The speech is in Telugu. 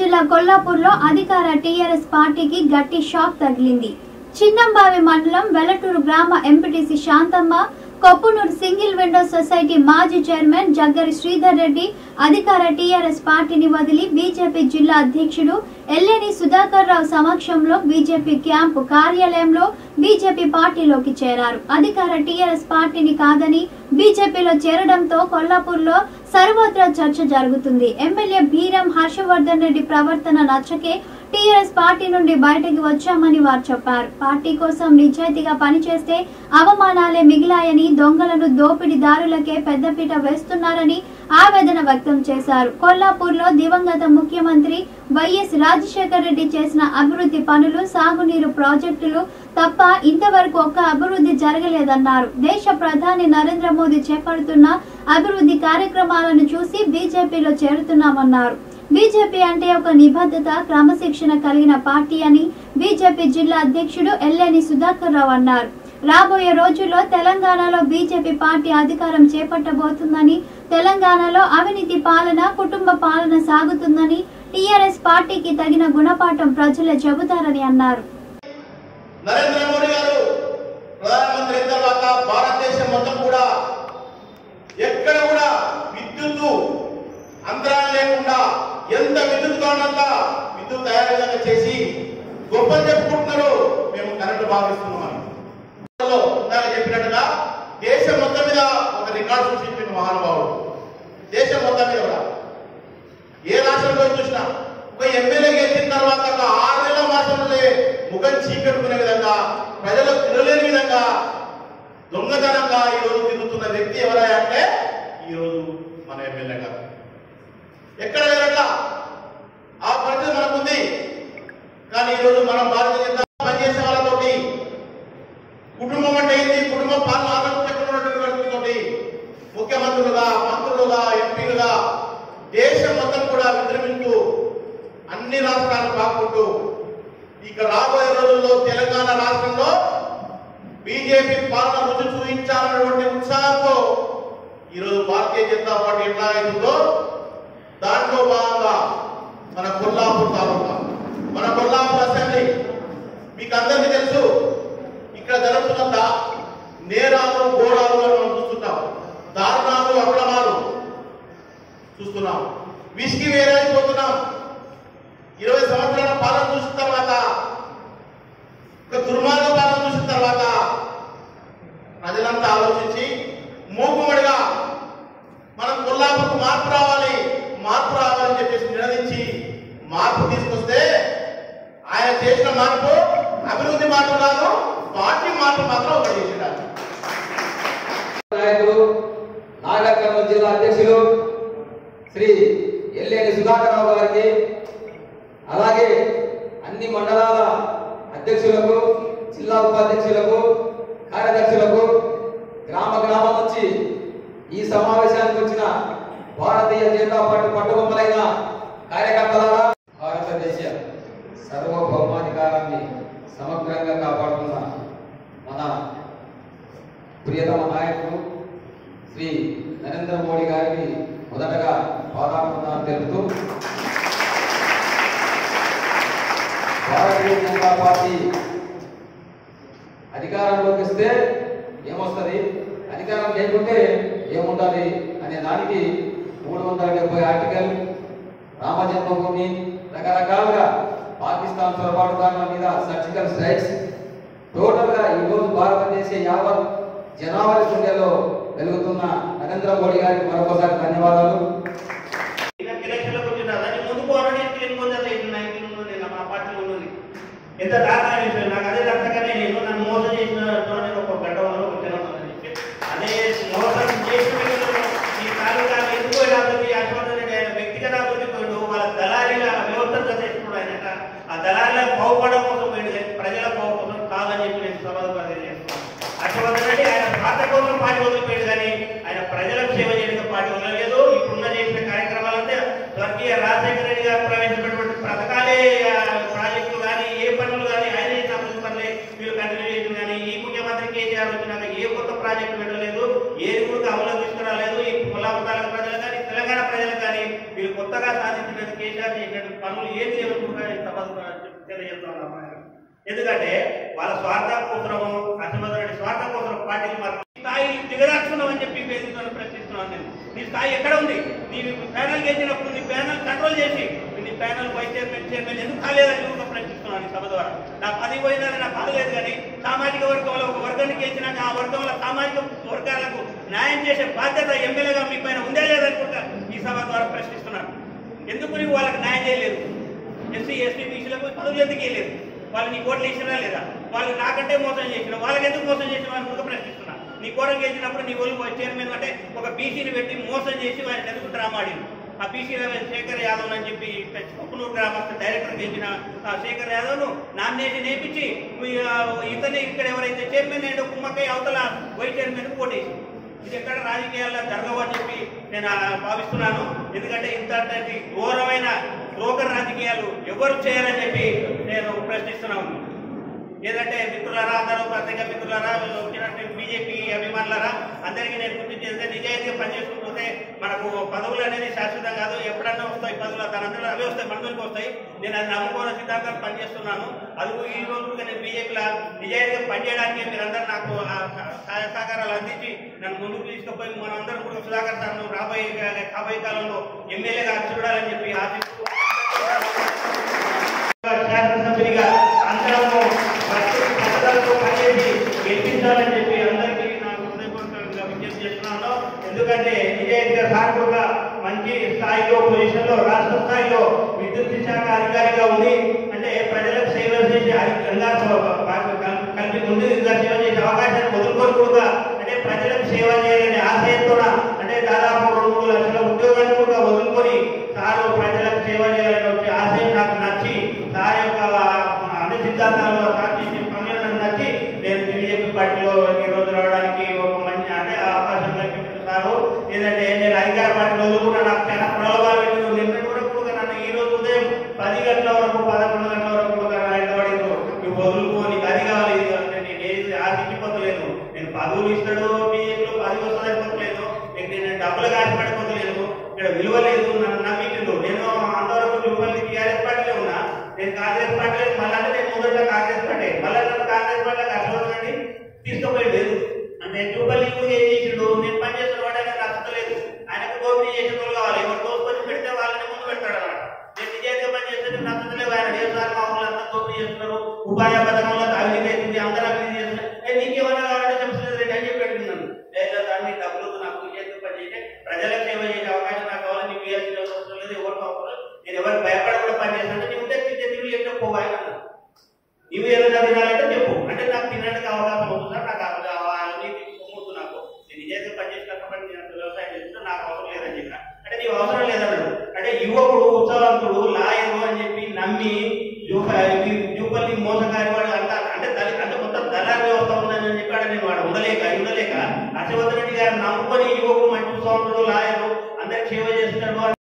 జిల్లా కొల్లాపూర్లో అధికార టీఆర్ఎస్ పార్టీకి గట్టి షాక్ తగిలింది చిన్నంబావి మండలం వెలటూరు గ్రామ MPTC Shanthamma Koppunur single window society మాజీ చైర్మన్ జగ్గరి శ్రీధర్ రెడ్డి అధికార టీఆర్ఎస్ పార్టీని వదిలి బీజేపీ జిల్లా అధ్యక్షుడు ఎల్లేని సుధాకర్ రావు సమక్షంలో బీజేపీ క్యాంపు కార్యాలయంలో బీజేపీ పార్టీలోకి చేరారు అధికార టీఆర్ఎస్ పార్టీని కాదని బీజేపీలో చేరడంతో కొల్లాపూర్లో సర్వత్రా చర్చ జరుగుతుంది ఎమ్మెల్యే బీరం హర్షవర్ధన్ రెడ్డి ప్రవర్తన నచ్చకే టీఆర్ఎస్ పార్టీ నుండి బయటకు వచ్చామని వారు చెప్పారు పార్టీ కోసం నిజాయితీగా పనిచేస్తే అవమానాలే మిగిలాయని దొంగలను దోపిడీదారులకే పెద్దపీట వేస్తున్నారని ఆవేదన వ్యక్తం చేశారు కొల్లాపూర్లో దివంగత ముఖ్యమంత్రి వైఎస్ రాజశేఖర రెడ్డి చేసిన అభివృద్ధి పనులు సాగునీరు ప్రాజెక్టులు తప్ప ఇంతవరకు ఒక్క అభివృద్ధి జరగలేదన్నారు దేశ ప్రధాని నరేంద్ర మోదీ చేపడుతున్న అభివృద్ధి కార్యక్రమాలను చూసి బీజేపీలో చేరుతున్నామన్నారు బీజేపీ అంటే ఒక నిబద్ధత క్రమశిక్షణ కలిగిన పార్టీ అని బీజేపీ జిల్లా అధ్యక్షుడు ఎల్లేని సుధాకర్ రావు అన్నారు రాబోయే రోజుల్లో తెలంగాణలో బీజేపీ పార్టీ అధికారం చేపట్టబోతుందని తెలంగాణలో అవినీతి పాలన కుటుంబ పాలన సాగుతుందని టీఆర్ఎస్ పార్టీకి తగిన గుణపాఠం ప్రజలే చెబుతారని అన్నారు నరేంద్ర మోడీ గారు ప్రధానమంత్రి అయిన తర్వాత భారతదేశం మొత్తం కూడా ఎక్కడ కూడా విద్యుత్తు అంతరాయం లేకుండా ఎంత విద్యుత్ కావాలంత విద్యుత్ తయారు విధంగా చేసి గొప్పలు చెప్పుకుంటున్నారు మేము కరెంటు భావిస్తున్నామని ఇందాక చెప్పినట్టుగా దేశం మొత్తం మీద ఒక రికార్డు సృష్టించిన మహానుభావుడు దేశం మొత్తం మీద కూడా ఏ రాష్ట్రంలో చూసినా ఒక ఎమ్మెల్యే గెలిచిన తర్వాత ఒక ఆరు నెలల మాసంలో ముఖం చీకట్టుకునే విధంగా ప్రజలకు తినలేని విధంగా దొంగతనంగా ఈ రోజు తిరుగుతున్న వ్యక్తి ఎవరా అంటే ఈ రోజు మన ఎమ్మెల్యే గారు ఎక్కడ లేరట్లా ఆ పరిస్థితి మనకుంది కానీ ఈ రోజు మనం భారతీయ జనతా పనిచేసే వాళ్ళతోటి కుటుంబం అంటే ఏంటి కుటుంబ పాలన ఆలోచించుకున్నటువంటి వ్యక్తులతోటి ముఖ్యమంత్రులుగా మంత్రులుగా ఎంపీలుగా దేశం మొత్తం కూడా విజృంభిస్తూ అన్ని రాష్ట్రాలు పాకుంటూ ఇక రాబోయే రోజుల్లో తెలంగాణ రాష్ట్రంలో బీజేపీ పాలన రుచి చూపించాలన్నటువంటి ఉత్సాహంతో ఈరోజు భారతీయ జనతా పార్టీ ఎట్లా అవుతుందో దాంట్లో భాగంగా మన కొల్లాపూర్ తాలూకా మన కొల్లాపూర్ అసెంబ్లీ మీకు అందరికీ తెలుసు ఇక్కడ జరుగుతున్న దా- నేరాలు ఘోరాలు అని మనం చూస్తున్నాం దారుణాలు అక్రమాలు చూస్తున్నాం విసిగి వేరైపోతున్నాం ఇరవై సంవత్సరాల పాలన చూసిన తర్వాత ఒక దుర్మార్గ పాలన చూసిన తర్వాత ప్రజలంతా ఆలోచించి మూకుమడిగా మనం కొల్లాపూర్కు మార్పు రావాలి మార్పు రావాలని చెప్పేసి నిర్ణయించి మార్పు తీసుకొస్తే ఆయన చేసిన మార్పు అభివృద్ధి మార్పు కాదు పార్టీ మార్పు మాత్రం ఒకటి చేసినారు నాయకులు నాగర్ కర్నూలు జిల్లా అధ్యక్షులు శ్రీ ఎల్లేని సుధాకర్ రావు గారికి అలాగే అన్ని మండలాల అధ్యక్షులకు జిల్లా ఉపాధ్యక్షులకు కార్యదర్శులకు గ్రామ గ్రామం నుంచి ఈ సమావేశానికి వచ్చిన భారతీయ జనతా పార్టీ పట్టుబొమ్మలైన కార్యకర్తలారా భారతదేశ సార్వభౌమాధికారాన్ని సమగ్రంగా కాపాడుతున్న మన ప్రియతమ నాయకుడు శ్రీ నరేంద్ర మోడీ గారికి మొదటగా పాదాభివందనాలు తెలుపుతూ భారతీయ జనతా పార్టీ అధికారంలోకి వస్తే ఏమొస్తుంది అధికారం లేకుంటే ఏముండాలి అనే దానికి మూడు వందల డెబ్బై ఆర్టికల్ రామజన్మభూమి రకరకాలుగా పాకిస్తాన్ చొరబాటుదారుల మీద సర్జికల్ స్ట్రైక్స్ టోటల్ గా ఈ రోజు భారతదేశ యావత్ జనాభా గుండెలో వెలుగుతున్న నరేంద్ర మోడీ గారికి మరొకసారి ధన్యవాదాలు ఈయనకి ఎలక్షన్లకు వచ్చిన దాన్ని ముందు పోరాడి నేను పొందాలి నైన్టీన్ ఉన్నది నా మా పార్టీలో ఉన్నది ఎంత దాకా అయిపోయింది నాకు అదే రకంగానే నేను నన్ను మోసం చేసిన నేను ఒక గంట వల్ల వచ్చినాను అదే మోసం చేసిన వ్యక్తులను ఈ తాలూకాలు ఎందుకు పోయినప్పటికీ అటువంటి ఆయన వ్యక్తిగత అభివృద్ధి పోయిండు వాళ్ళ దళారీల వ్యవస్థ చేసుకున్నాడు ఆయన ఆ దళారీల బాగుపడడం కోసం పోయిండు కానీ ప్రజల బాగు కోసం కాదని చెప్పి నేను సమాధానం తెలియజేస్తున్నాను అటువంటి రెడ్డి ఆయన పాత కోసం పార్టీ వదిలిపోయాడు కానీ ఆయన ప్రజలకు సేవ చేయడానికి పార్టీ వదలలేదు ఇప్పుడున్న చేసిన కార్యక్రమాలంటే స్వర్గీయ రాజశేఖర రెడ్డి గారు ప్రవేశపెట్టినటువంటి పథకాలే ఆ, ప్రాజెక్టులు కానీ ఏ పనులు కానీ ఆయన చేసిన అభివృద్ధి పనులే వీళ్ళు కంటిన్యూ చేసింది కానీ ఈ ముఖ్యమంత్రి కేసీఆర్ వచ్చినాక ఏ కొత్త ప్రాజెక్టు పెట్టలేదు ఏది కూడా అమలు తీసుకురాలేదు ఈ కులాపకాల ప్రజలు కానీ తెలంగాణ ప్రజలు కానీ వీళ్ళు కొత్త కొత్తగా సాధించినది కేసీఆర్ చేసినట్టు పనులు ఏం చేయకుండా తెలియజేస్తున్నాం ఎందుకంటే వాళ్ళ స్వార్థం కోసము అసమర్థుడి స్వార్థం కోసం పార్టీలు మాత్రం ఈ స్థాయి దిగదార్చుకున్నాం అని చెప్పి వేదికలను ప్రశ్నిస్తున్నాను నేను నీ స్థాయి ఎక్కడ ఉంది నీ ప్యానల్ గెలిచినప్పుడు నీ ప్యానల్ కంట్రోల్ చేసి నీ ప్యానల్ వైస్ చైర్మన్ చైర్మన్ ఎందుకు కాలేదని కూడా ప్రశ్నిస్తున్నాను ఈ సభ ద్వారా నా పది పోయినా నాకు కాలేదు కానీ సామాజిక వర్గంలో ఒక వర్గాన్ని గెలిచినాక ఆ వర్గంలో సామాజిక వర్గాలకు న్యాయం చేసే బాధ్యత ఎమ్మెల్యేగా మీ పైన ఉందే లేదని కూడా ఈ సభ ద్వారా ప్రశ్నిస్తున్నాను ఎందుకు నీవు వాళ్ళకి న్యాయం చేయలేదు ఎస్సీ ఎస్టీ బీసీలకు పదవులు ఎందుకు ఇవ్వలేదు వాళ్ళు నీ కోట్లు ఇచ్చినా లేదా వాళ్ళు నాకంటే మోసం చేసిన వాళ్ళకి ఎందుకు మోసం చేసిన అని కూడా ప్రశ్నిస్తున్నా నీ కోరం గెలిచినప్పుడు నీ ఒళ్ళు చైర్మన్ అంటే ఒక బీసీని పెట్టి మోసం చేసి వారిని ఎందుకు డ్రామాడింది ఆ బీసీ శేఖర్ యాదవ్ అని చెప్పి కుప్పనూరు గ్రామస్థ డైరెక్టర్ గెలిచిన ఆ శేఖర్ యాదవ్ ను నామినేషన్ వేయించి ఇతని ఇక్కడ ఎవరైతే చైర్మన్ అయ్యో కుమ్మకై అవతల వైస్ చైర్మన్ కోటేసి ఇది ఎక్కడ రాజకీయాల్లో జరగవు అని చెప్పి నేను ఆ, భావిస్తున్నాను ఎందుకంటే ఇంతటి ఘోరమైన బ్రోకర్ రాజకీయాలు ఎవరు చేయరని చెప్పి నేను ప్రశ్నిస్తున్నాను ఏదంటే మిత్రులారా అందరూ ప్రత్యేక మిత్రులారా వచ్చినట్టు బీజేపీ అభిమానులారా అందరికీ నేను గుర్తు చేస్తే నిజాయితీగా పనిచేసుకుంటుంటే మనకు పదవులు అనేది శాశ్వతం కాదు ఎప్పుడన్నా వస్తాయి పదవులు దాని అందరూ అవే వస్తాయి మన మీదకి వస్తాయి నేను అది నమ్ముకోని సిద్ధాంతం పనిచేస్తున్నాను అది ఈ రోజు కూడా నేను బీజేపీలో నిజాయితీగా పనిచేయడానికి మీరందరూ నాకు ఆ సహాయ సహకారాలు అందించి నన్ను ముందుకు తీసుకుపోయి మనందరం కూడా సుధాకర్ సార్ను రాబోయే కాబోయే కాలంలో ఎమ్మెల్యేగా చూడాలని చెప్పి ఆశిస్తూ శాసనసభ్యుడిగా అందరము ప్రజలతో పనిచేసి గెలిపించాలని చెప్పి అందరికీ నాకు హృదయపూర్వకంగా విజ్ఞప్తి చేస్తున్నాను ఎందుకంటే నిజాయితీగా సార్ కూడా మంచి స్థాయిలో పొజిషన్ లో రాష్ట్ర స్థాయిలో విద్యుత్ శాఖ అధికారిగా ఉంది అంటే ప్రజలకు సేవ చేసే అధికంగా కలిపి ముందు ఇంకా సేవ చేసే అవకాశాన్ని వదులుకొని కూడా అంటే ప్రజలకు సేవ చేయాలనే ఆశయంతో అంటే దాదాపు రెండు మూడు లక్షల ఉద్యోగాన్ని కూడా వదులుకొని సారు ప్రజలకు సేవ చేయాలని వచ్చే ఆశయం నాకు నచ్చి సార్ యొక్క అన్ని సిద్ధాంతాలు సార్ చేసే పనులు నాకు నచ్చి నేను బీజేపీ పార్టీలో ఈ రోజు రావడానికి ఒక మంచి అంటే అవకాశం కల్పించిన సారు ఏదంటే నేను అధికార పార్టీ రోజు కూడా నాకు చాలా ప్రలోభాలు పెట్టింది నిన్న కూడా కూడా నన్ను ఈ రోజు ఉదయం పది గంటల వరకు పదకొండు గంటల వరకు కూడా హైదరాబాద్ నువ్వు వదులుకో నీకు అది కావాలి ఇది కావాలి అని నేను ఏది ఆశించిపోతలేను నేను పదవులు ఇస్తాడు బీజేపీలో పదవి వస్తుంది అనుకోవట్లేదు నీకు నేను డబ్బులు కాసిపెట్టుకోవట్లేదు ఇక్కడ విలువ లేదు నన్ను నమ్మించిండు నేను అంతవరకు మిమ్మల్ని టీఆర్ఎస్ పార్టీలో ఉన్నా నేను కాంగ్రెస్ పార్టీలో మళ్ళీ అంటే నేను మొదట కాంగ్రెస్ పార్టీ మళ్ళీ నన్ను కాంగ్రెస్ పార్టీలో కష్టపడండి తీసుకుపోయి లేదు అంటే జూపల్లి కూడా ఏం చేసిండు నేను పని చేస్తున్న వాడు ఆయన నచ్చలేదు ఆయనకు దోపిడీ చేసే వాళ్ళు కావాలి ఎవరు దోసుకొని పెడితే వాళ్ళని ముందు పెడతాడు అన్నమాట నేను నిజాయితీగా పని చేస్తే నేను నచ్చలేదు ఆయన ఏ సార్ మా ఊళ్ళో అంతా దోపిడీ చేస్తున్నారు ఉపాధి పథకంలో అవినీతి అవుతుంది అందరూ అవినీతి చేస్తున్నారు ఏ, నీకేమన్నా కావాలంటే చెప్పలేదు రెడ్డి అని చెప్పి అడిగినాను లేదా దాన్ని డబ్బులు నాకు నిజాయితీగా పని చేస్తే ప్రజలకు సేవ చేసే అవకాశం నాకు కావాలి నీకు ఇవ్వాల్సిన అవసరం లేదు ఎవరికి అవసరం లేదు. నేను ఎవరికి భయపడకుండా పని చేస్తాను నీ ఉంటే తింటే తిరిగి చెప్తే పోవాలి అన్నాను నీవు ఏదైనా తినాలంటే చెప్పు అంటే నాకు తినడానికి అవకాశం అవుతుందా నాకు నీకు పొమ్ముద్దు నాకు నేను నిజాయితీ పని చేసినప్పుడు నేను అంత వ్యవసాయం చేస్తున్నా నాకు అవసరం లేదని చెప్పిన అంటే నీకు అవసరం లేదన్నాడు అంటే యువకుడు ఉత్సవంతుడు లాయరు అని చెప్పి నమ్మి జూపల్లి మోసగారి వాడు అంట అంటే దళి అంటే మొత్తం దళారి వ్యవస్థ ఉందని చెప్పాడు నేను వాడు ఉండలేక ఉండలేక హర్షవర్ధన్ రెడ్డి గారు నమ్ముకొని యువకుడు మంచి ఉత్సవంతుడు లాయరు అందరికి సేవ చేస్తున్నాడు